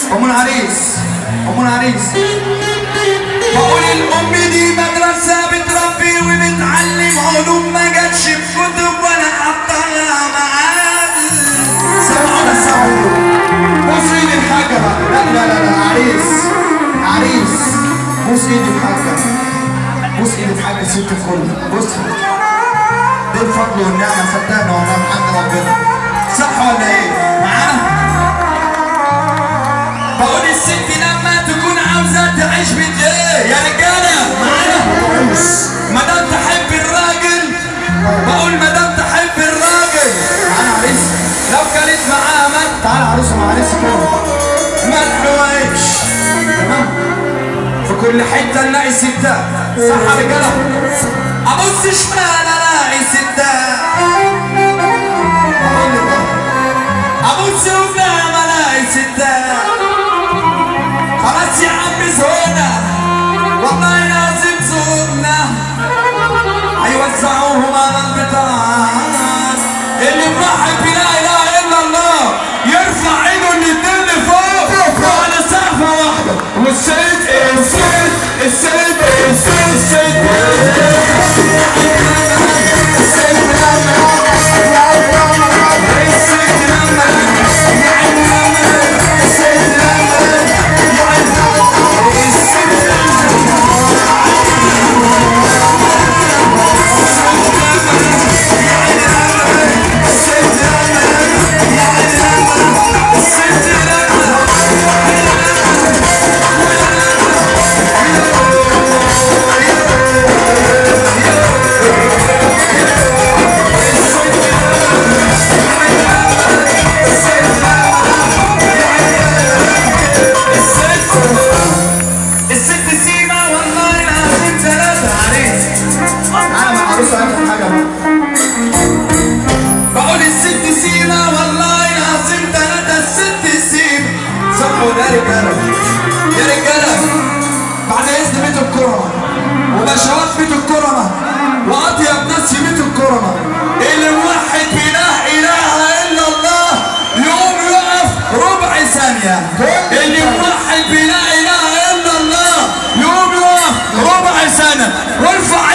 ام العريس ام العريس بقول الام دي مدرسة بتربي وبتعلم علوم ما جاتش في كتب ولا حطها معاد سمعوا بس بص ايد الحاجة بقى لا لا لا لا عريس عريس بص ايد الحاجة بص ايد الحاجة ست الكل بص دي الفضل والنعمة صدقنا والله من عند ربنا صح ولا ايه؟ معانا؟ بقول الست لما تكون عاوزة تعيش بيت ايه؟ يا رجالة معانا؟ ما دام تحب الراجل بقول ما دام تحب الراجل معانا عريس لو كانت معاها من تعالى عروسة مع عريس ما تحويش تمام؟ في كل حتة نلاقي ستات صح يا رجالة؟ أبص شمال ألاقي ستات أبص قدام ألاقي ستات خلاص يا عم زونا والله لازم زورنا هيوزعوهم على البطاقات اللي مرحب بلا اله الا الله يرفع ايده الاتنين لفوق وعلى سقفه واحده والسيد السيد السيد السيد السيد الست سيما والله العظيم ثلاثة عريس أنا مع عروسة أكتر حاجة بقى بقول الست سيما والله العظيم ثلاثة الست سيما صح ولا يا رجالة يا رجالة بعد إذن بيت الكرمة وبشوات بيت الكرمة وأطيب ناس في بيت الكرمة اللي موحد بإله إله إلا الله يقوم يقف ربع ثانية اللي موحد بلا إله إلا الله يقوم يقف ربع سنة وارفع